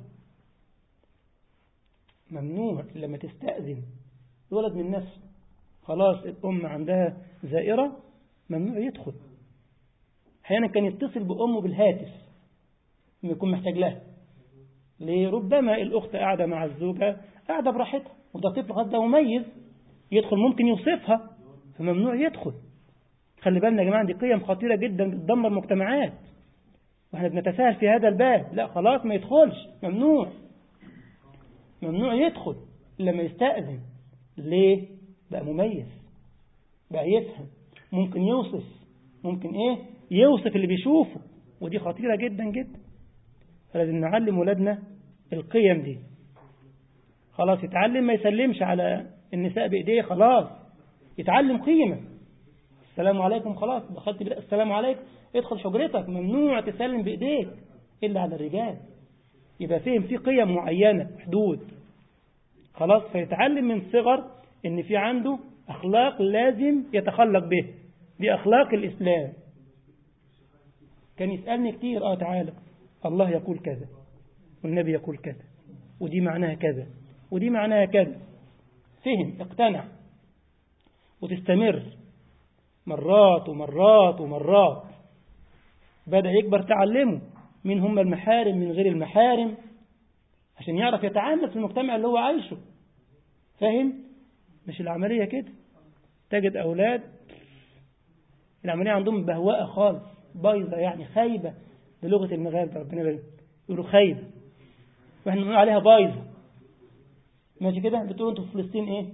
ممنوع لما تستأذن الولد من نفسه خلاص الأم عندها زائرة ممنوع يدخل أحيانا كان يتصل بأمه بالهاتف لما يكون محتاج لها ليه ربما الأخت قاعدة مع الزوجة قاعدة براحتها وده طفل خلاص ده مميز يدخل ممكن يوصفها فممنوع يدخل خلي بالنا يا جماعة دي قيم خطيرة جدا بتدمر مجتمعات واحنا بنتساهل في هذا الباب لا خلاص ما يدخلش ممنوع ممنوع يدخل لما يستأذن ليه بقى مميز بقى يفهم ممكن يوصف ممكن ايه يوصف اللي بيشوفه ودي خطيرة جدا جدا فلازم نعلم ولادنا القيم دي خلاص يتعلم ما يسلمش على النساء بإيديه خلاص يتعلم قيمة السلام عليكم خلاص دخلت السلام عليكم ادخل حجرتك ممنوع تسلم بإيديك إلا على الرجال يبقى فهم في قيم معينة حدود خلاص فيتعلم من صغر ان في عنده أخلاق لازم يتخلق به دي أخلاق الإسلام كان يسألني كتير آه تعالى الله يقول كذا والنبي يقول كذا ودي معناها كذا ودي معناها كذا فهم اقتنع وتستمر مرات ومرات ومرات بدأ يكبر تعلمه مين هم المحارم من غير المحارم عشان يعرف يتعامل في المجتمع اللي هو عايشه فاهم مش العملية كده تجد أولاد العملية عندهم بهواء خالص بايظة يعني خايبة بلغة المغاربة ربنا يبارك يقولوا خايبة واحنا بنقول عليها بايظة ماشي كده بتقولوا انتوا في فلسطين ايه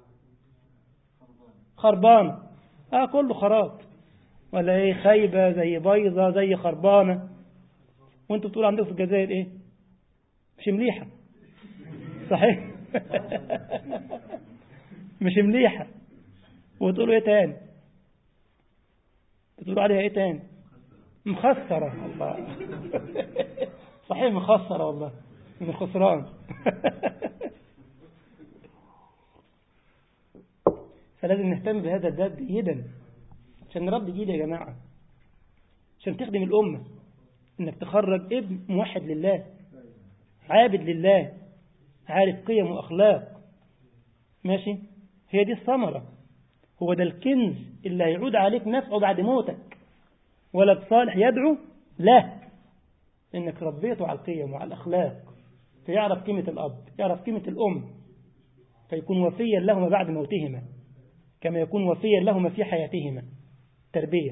خربانة اه كله خراب ولا ايه خايبة زي بايظة زي خربانة وانتوا بتقولوا عندكم في الجزائر ايه مش مليحة صحيح مش مليحة وتقولوا ايه تاني بتقولوا عليها ايه تاني مخسرة الله صحيح مخسرة والله من الخسران فلازم نهتم بهذا الباب جيدا عشان نربي جيل يا جماعة عشان تخدم الأمة انك تخرج ابن موحد لله عابد لله عارف قيم وأخلاق ماشي هي دي الثمرة هو ده الكنز اللي هيعود عليك نفعه بعد موتك ولد صالح يدعو له انك ربيته على القيم وعلى الأخلاق فيعرف قيمة الأب يعرف قيمة الأم فيكون وفيا لهما بعد موتهما كما يكون وفيا لهما في حياتهما تربية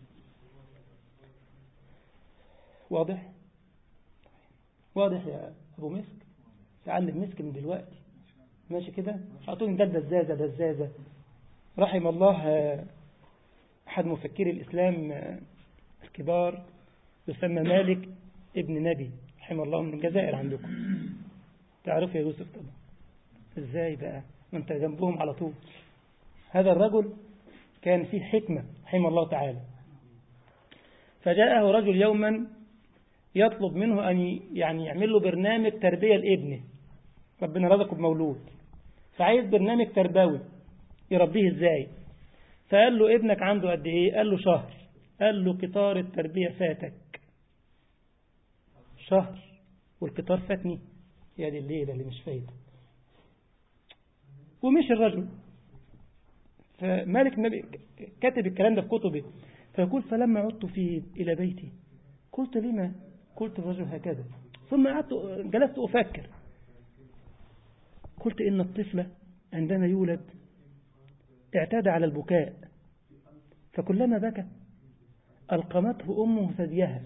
واضح واضح يا أبو مسك تعلم مسك من دلوقتي ماشي كده أعطوني ده دزازة دزازة رحم الله أحد مفكري الإسلام الكبار يسمى مالك ابن نبي رحمه الله من الجزائر عندكم تعرف يا يوسف طبعا ازاي بقى وانت جنبهم على طول هذا الرجل كان فيه حكمة رحمه الله تعالى فجاءه رجل يوما يطلب منه أن يعني يعمل له برنامج تربية لابنه ربنا رزقه بمولود فعايز برنامج تربوي يربيه ازاي فقال له ابنك عنده قد ايه قال له شهر قال له قطار التربية فاتك شهر والقطار فاتني يا دي الليلة اللي مش فايدة ومشي الرجل فمالك النبي كاتب الكلام ده في كتبه فيقول فلما عدت فيه إلى بيتي قلت لما قلت الرجل هكذا ثم قعدت جلست أفكر قلت إن الطفل عندما يولد اعتاد على البكاء فكلما بكى ألقمته أمه ثديها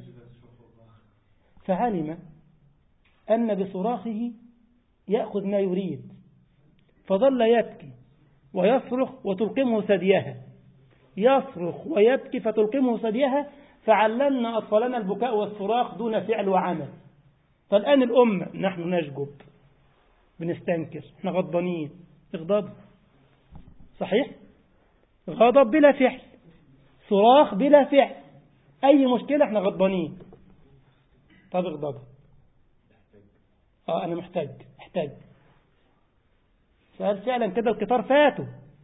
فعلم أن بصراخه يأخذ ما يريد فظل يبكي ويصرخ وتلقمه ثديها يصرخ ويبكي فتلقمه ثديها فعلمنا أطفالنا البكاء والصراخ دون فعل وعمل فالآن الأمة نحن نشجب بنستنكر احنا غضبانين اغضب صحيح غضب بلا فعل صراخ بلا فعل أي مشكلة احنا غضبانين طب اغضب اه أنا محتاج محتاج فهل فعلا كده القطار فاته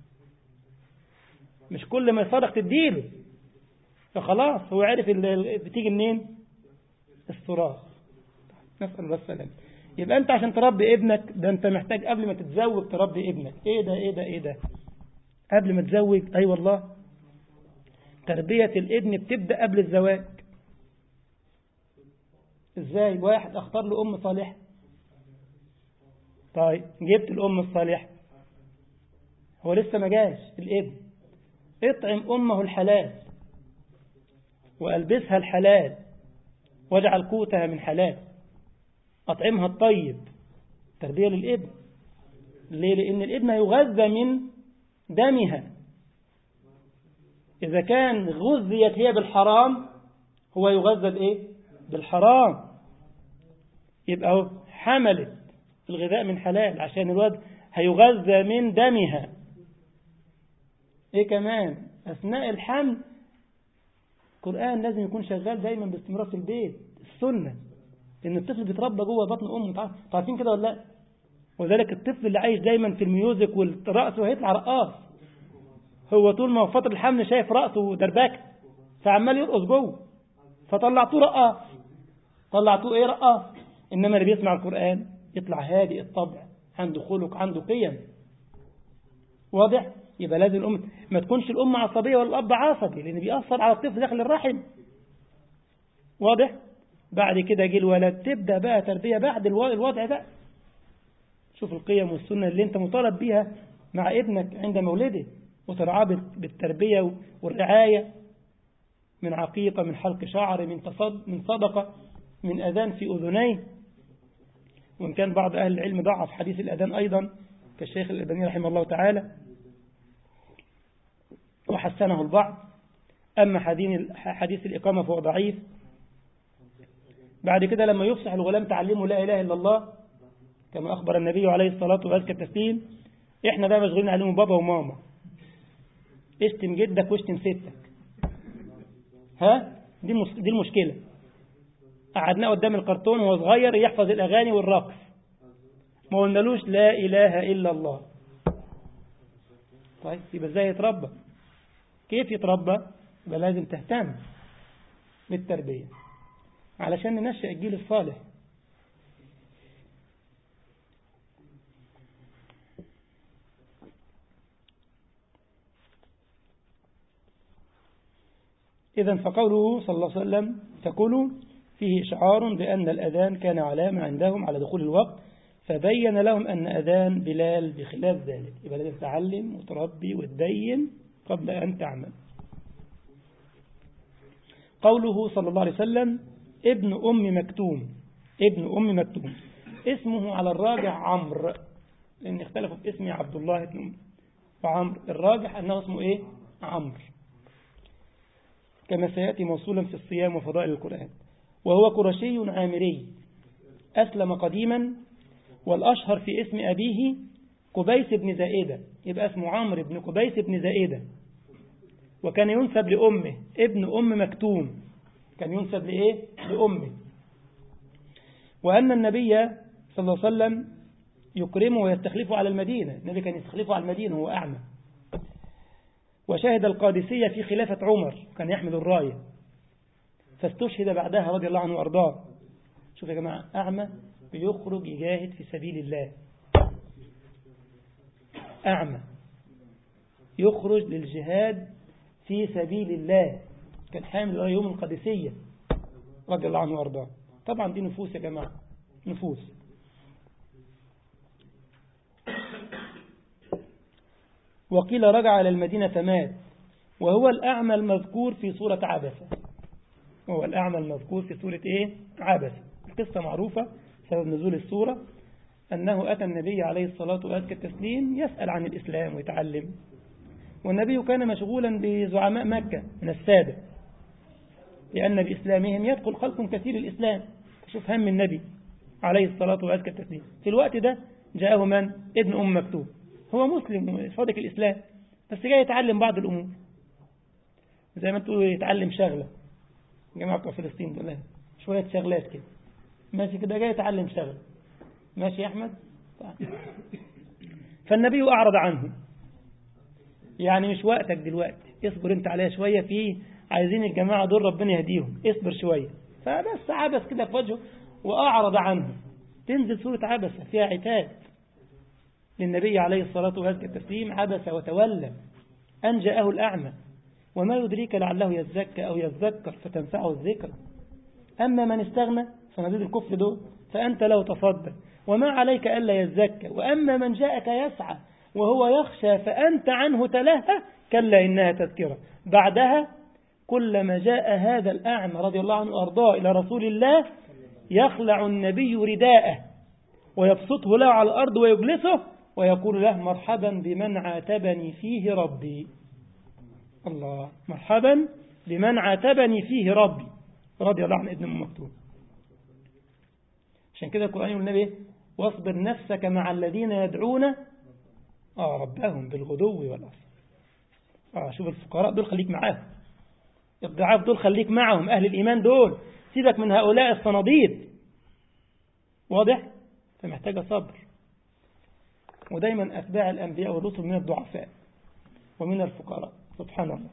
مش كل ما يصرخ تديله فخلاص هو عرف بتيجي منين الصراخ نسأل الله السلام يبقى انت عشان تربي ابنك ده انت محتاج قبل ما تتزوج تربي ابنك ايه ده ايه ده ايه ده قبل ما تزوج اي أيوة والله تربية الابن بتبدأ قبل الزواج ازاي واحد اختار له ام صالحة طيب جبت الام الصالحة هو لسه ما جاش الابن اطعم امه الحلال والبسها الحلال واجعل قوتها من حلال أطعمها الطيب تربية للابن ليه؟ لأن الابن يغذى من دمها إذا كان غذيت هي بالحرام هو يغذى بإيه؟ بالحرام يبقى حملت الغذاء من حلال عشان الواد هيغذى من دمها ايه كمان اثناء الحمل القرآن لازم يكون شغال دايما باستمرار في البيت السنة ان الطفل بيتربى جوه بطن امه عارفين كده ولا لا وذلك الطفل اللي عايش دايما في الميوزك والرقص هيطلع رقاص هو طول ما هو فترة الحمل شايف رقصه دربكه فعمال يرقص جوه فطلعتوه رقاص طلعتوه ايه رقاص انما اللي بيسمع القرآن يطلع هادئ الطبع عنده خلق عنده قيم واضح يبقى لازم الأم ما تكونش الأم عصبية ولا الأب عصبي لأن بيأثر على الطفل داخل الرحم واضح بعد كده جه الولد تبدأ بقى تربية بعد الوضع ده شوف القيم والسنة اللي انت مطالب بيها مع ابنك عند مولده وترعاه بالتربية والرعاية من عقيقة من حلق شعر من تصد من صدقة من أذان في أذنيه وإن كان بعض أهل العلم ضعف حديث الأذان أيضا كالشيخ الألباني رحمه الله تعالى وحسنه البعض أما حديث الإقامة فهو ضعيف بعد كده لما يفصح الغلام تعلمه لا إله إلا الله كما أخبر النبي عليه الصلاة وأزكى التسليم إحنا بقى مشغولين عليهم بابا وماما اشتم جدك واشتم ستك ها دي دي المشكلة قعدناه قدام الكرتون وهو صغير يحفظ الأغاني والرقص ما قلنالوش لا إله إلا الله طيب يبقى ازاي يتربى كيف يتربى يبقى لازم تهتم بالتربية علشان ننشأ الجيل الصالح إذا فقوله صلى الله عليه وسلم فكلوا فيه إشعار بأن الأذان كان علامة عندهم على دخول الوقت فبين لهم أن أذان بلال بخلاف ذلك يبقى لازم تعلم وتربي وتبين قبل أن تعمل قوله صلى الله عليه وسلم ابن أم مكتوم ابن أم مكتوم اسمه على الراجع عمرو لأن اختلفوا في اسمه عبد الله بن وعمرو الراجح أنه اسمه إيه عمرو كما سيأتي موصولا في الصيام وفضائل القرآن وهو قرشي عامري أسلم قديما والأشهر في اسم أبيه قبيس بن زائدة يبقى اسمه عمرو بن قبيس بن زائدة وكان ينسب لأمه ابن أم مكتوم كان ينسب لإيه؟ لأمه وأن النبي صلى الله عليه وسلم يكرمه ويستخلفه على المدينة النبي كان يستخلفه على المدينة وهو أعمى وشهد القادسية في خلافة عمر كان يحمل الراية فاستشهد بعدها رضي الله عنه وأرضاه شوف يا جماعة أعمى بيخرج يجاهد في سبيل الله أعمى يخرج للجهاد في سبيل الله كان حامل يوم القادسية رضي الله عنه وارضاه طبعا دي نفوس يا جماعة نفوس وقيل رجع إلى المدينة مات وهو الأعمى المذكور في سورة عبسة وهو الأعمى المذكور في سورة إيه؟ عبسة القصة معروفة سبب نزول السورة أنه أتى النبي عليه الصلاة وأزكى التسليم يسأل عن الإسلام ويتعلم والنبي كان مشغولا بزعماء مكة من السادة لأن بإسلامهم يدخل خلق كثير الإسلام شوف هم النبي عليه الصلاة وأزكى التسليم في الوقت ده جاءه من؟ ابن أم مكتوب هو مسلم صادق الإسلام بس جاي يتعلم بعض الأمور زي ما تقول يتعلم شغلة جماعة بتوع فلسطين دول شوية شغلات كده ماشي كده جاي يتعلم شغلة ماشي يا أحمد طيب. فالنبي أعرض عنه يعني مش وقتك دلوقتي اصبر انت عليها شوية في عايزين الجماعة دول ربنا يهديهم اصبر شوية فبس عبس كده في وجهه وأعرض عنه تنزل سورة عبسة فيها عتاب للنبي عليه الصلاة والسلام التسليم عبس وتولى أن جاءه الأعمى وما يدريك لعله يزكى أو يذكر فتنفعه الذكر أما من استغنى صناديد الكفر دول فأنت له تصدى وما عليك ألا يزكى وأما من جاءك يسعى وهو يخشى فأنت عنه تلهى كلا إنها تذكرة بعدها كلما جاء هذا الأعمى رضي الله عنه وأرضاه إلى رسول الله يخلع النبي رداءه ويبسطه له على الأرض ويجلسه ويقول له مرحبا بمن عاتبني فيه ربي الله مرحبا بمن عاتبني فيه ربي رضي الله عن ابن أم مكتوم عشان كده القرآن يقول النبي واصبر نفسك مع الذين يدعون آه ربهم بالغدو والأصل آه شوف الفقراء دول خليك معاهم الضعاف دول خليك معهم أهل الإيمان دول سيبك من هؤلاء الصناديد واضح فمحتاجة صبر ودايما أتباع الأنبياء والرسل من الضعفاء ومن الفقراء سبحان الله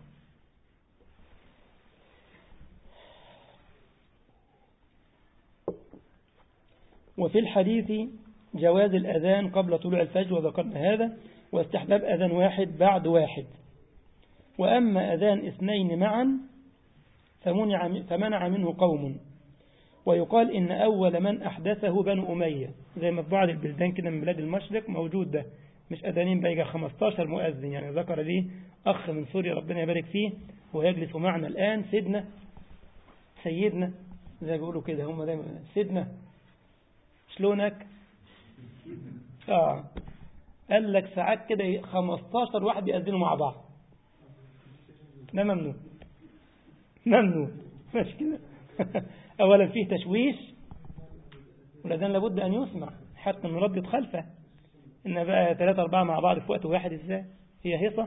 وفي الحديث جواز الأذان قبل طلوع الفجر وذكرنا هذا واستحباب أذان واحد بعد واحد وأما أذان اثنين معا فمنع, فمنع منه قوم ويقال إن أول من أحدثه بنو أمية زي ما في بعض البلدان كده من بلاد المشرق موجود ده مش أذانين بقى 15 مؤذن يعني ذكر لي أخ من سوريا ربنا يبارك فيه ويجلس معنا الآن سيدنا سيدنا زي بيقولوا كده هم دايما سيدنا شلونك آه قال لك ساعات كده 15 واحد بيأذنوا مع بعض ده ممنوع ممنوع مش كده أولا فيه تشويش والأذان لابد أن يسمع حتى نردد خلفه إن بقى ثلاثة أربعة مع بعض في وقت واحد إزاي هي هيصة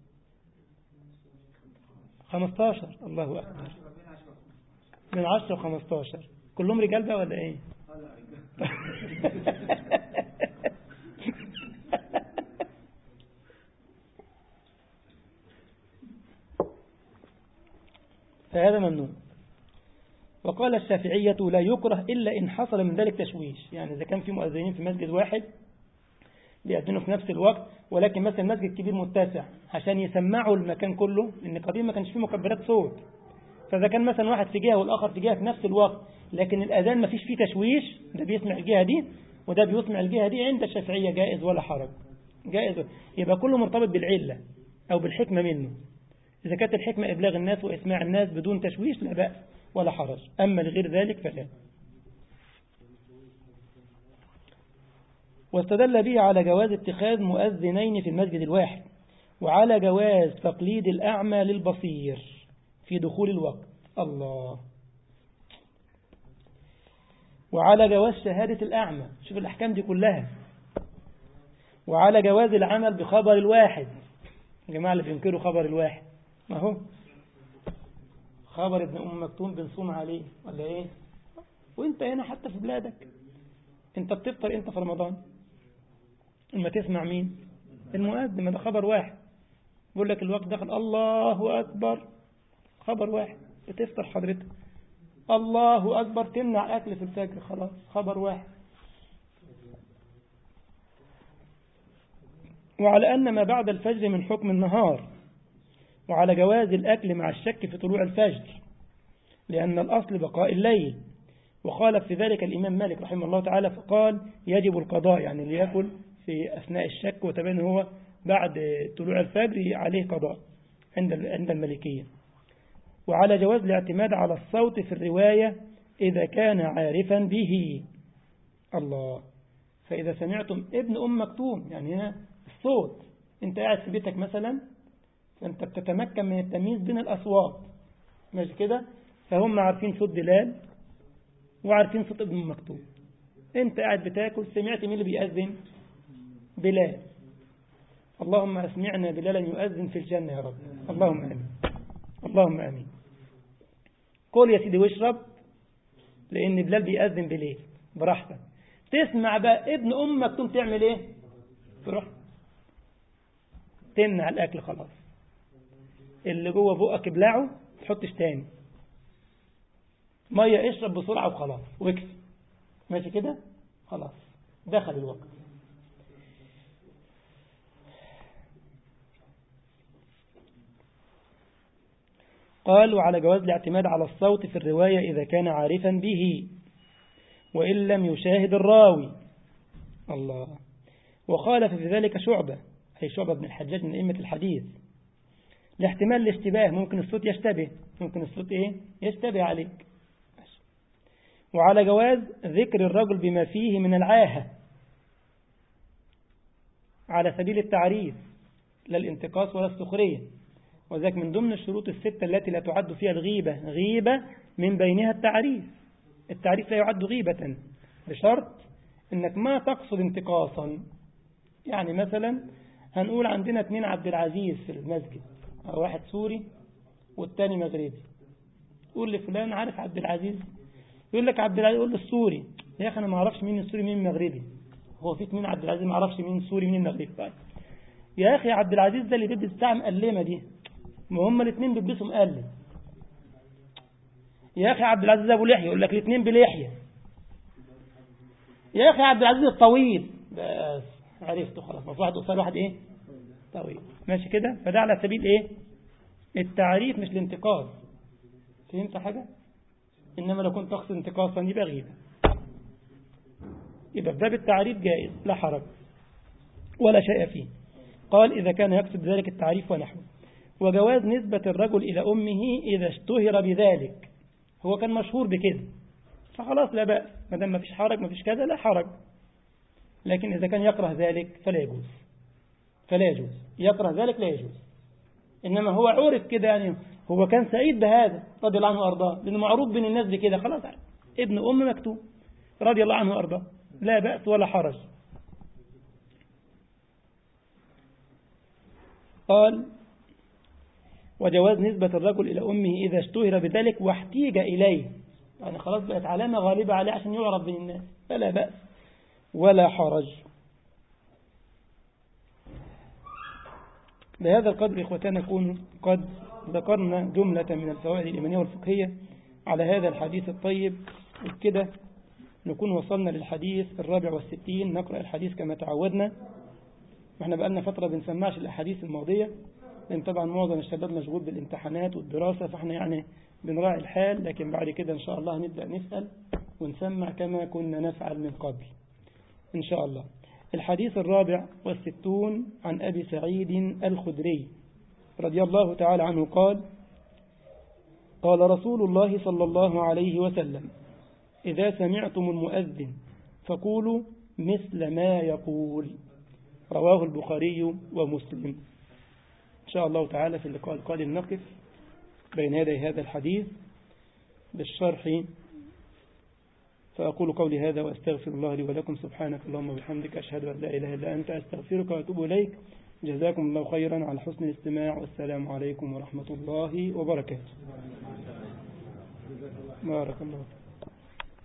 15 الله أكبر من 10 و 15 كلهم رجال بقى ولا إيه فهذا ممنوع وقال الشافعية لا يكره إلا إن حصل من ذلك تشويش يعني إذا كان في مؤذنين في مسجد واحد بيأذنوا في نفس الوقت ولكن مثلا المسجد كبير متسع عشان يسمعوا المكان كله لأن قديم ما كانش فيه مكبرات صوت فإذا كان مثلا واحد في جهة والآخر في جهة في نفس الوقت لكن الأذان ما فيش فيه تشويش ده بيسمع الجهة دي وده بيسمع الجهة دي عند الشافعية جائز ولا حرج جائز يبقى كله مرتبط بالعلة أو بالحكمة منه إذا كانت الحكمة إبلاغ الناس وإسماع الناس بدون تشويش لا بأس ولا حرج أما لغير ذلك فلا واستدل به على جواز اتخاذ مؤذنين في المسجد الواحد وعلى جواز تقليد الأعمى للبصير في دخول الوقت الله وعلى جواز شهادة الأعمى شوف الأحكام دي كلها وعلى جواز العمل بخبر الواحد يا جماعة اللي بينكروا خبر الواحد ما هو خبر ابن أم مكتوم بنصوم عليه ولا إيه وانت هنا حتى في بلادك انت بتفطر انت في رمضان اما تسمع مين المؤذن ما ده خبر واحد بيقول لك الوقت دخل الله أكبر خبر واحد بتفطر حضرتك الله أكبر تمنع أكل في الفجر خلاص خبر واحد وعلى أن ما بعد الفجر من حكم النهار وعلى جواز الأكل مع الشك في طلوع الفجر لأن الأصل بقاء الليل وخالف في ذلك الإمام مالك رحمه الله تعالى فقال يجب القضاء يعني اللي يأكل في أثناء الشك وتبين هو بعد طلوع الفجر عليه قضاء عند عند الملكية وعلى جواز الاعتماد على الصوت في الرواية إذا كان عارفا به الله فإذا سمعتم ابن أم مكتوم يعني هنا الصوت أنت قاعد في بيتك مثلا فأنت بتتمكن من التمييز بين الأصوات ماشي كده فهم عارفين صوت بلال وعارفين صوت ابن أم مكتوم أنت قاعد بتاكل سمعت مين اللي بيأذن بلال اللهم أسمعنا بلالا يؤذن في الجنة يا رب اللهم آمين اللهم آمين كل يا سيدي واشرب لأن بلال بيأذن بليل براحتك تسمع بقى ابن أم مكتوم تعمل ايه تروح تمنع الأكل خلاص اللي جوه بقك ابلعه تحطش تاني مية اشرب بسرعة وخلاص واكفي ماشي كده خلاص دخل الوقت قال وعلى جواز الاعتماد على الصوت في الرواية إذا كان عارفا به وإن لم يشاهد الراوي الله وخالف في ذلك شعبة أي شعبة بن الحجاج من أئمة الحديث لاحتمال الاشتباه ممكن الصوت يشتبه ممكن الصوت إيه يشتبه عليك وعلى جواز ذكر الرجل بما فيه من العاهة على سبيل التعريف لا الانتقاص ولا السخرية وذلك من ضمن الشروط الستة التي لا تعد فيها الغيبة غيبة من بينها التعريف التعريف لا يعد غيبة بشرط انك ما تقصد انتقاصا يعني مثلا هنقول عندنا اثنين عبد العزيز في المسجد واحد سوري والتاني مغربي قول لفلان عارف عبد العزيز يقول لك عبد العزيز يقول له السوري يا اخي انا ما اعرفش مين السوري مين المغربي هو في اثنين عبد العزيز ما اعرفش مين السوري مين المغربي طيب يا اخي عبد العزيز ده اللي بيلبس بتاع مقلمه دي ما هم الاثنين بيلبسوا مقلم يا اخي عبد العزيز ابو لحيه يقول لك الاثنين بلحيه يا اخي عبد العزيز الطويل بس عرفته خلاص مصلحة قصير واحد ايه طويل ماشي كده فده على سبيل ايه التعريف مش الانتقاص فهمت حاجة انما لو كنت تقصد انتقاصا يبقى غيبة يبقى باب التعريف جائز لا حرج ولا شيء فيه قال إذا كان يقصد ذلك التعريف ونحوه وجواز نسبة الرجل إلى أمه إذا اشتهر بذلك هو كان مشهور بكده فخلاص لا بأس ما دام ما فيش حرج ما فيش كذا لا حرج لكن إذا كان يكره ذلك فلا يجوز فلا يجوز يكره ذلك لا يجوز إنما هو عرف كده يعني هو كان سعيد بهذا رضي الله عنه وأرضاه لأنه معروف بين الناس بكده خلاص ابن أم مكتوب رضي الله عنه وأرضاه لا بأس ولا حرج قال وجواز نسبة الرجل إلى أمه إذا اشتهر بذلك واحتيج إليه يعني خلاص بقت علامة غالبة عليه عشان يعرف بين الناس فلا بأس ولا حرج بهذا القدر إخوتنا نكون قد ذكرنا جملة من الفوائد الإيمانية والفقهية على هذا الحديث الطيب وبكده نكون وصلنا للحديث الرابع والستين نقرأ الحديث كما تعودنا واحنا بقالنا فترة بنسمعش الأحاديث الماضية لأن طبعا معظم الشباب مشغول بالامتحانات والدراسة فاحنا يعني بنراعي الحال لكن بعد كده إن شاء الله هنبدأ نسأل ونسمع كما كنا نفعل من قبل إن شاء الله الحديث الرابع والستون عن أبي سعيد الخدري رضي الله تعالى عنه قال قال رسول الله صلى الله عليه وسلم إذا سمعتم المؤذن فقولوا مثل ما يقول رواه البخاري ومسلم إن شاء الله تعالى في اللقاء القادم نقف بين يدي هذا الحديث بالشرح فأقول قولي هذا وأستغفر الله لي ولكم سبحانك اللهم وبحمدك أشهد أن لا إله إلا أنت أستغفرك وأتوب إليك جزاكم الله خيرا على حسن الاستماع والسلام عليكم ورحمة الله وبركاته بارك الله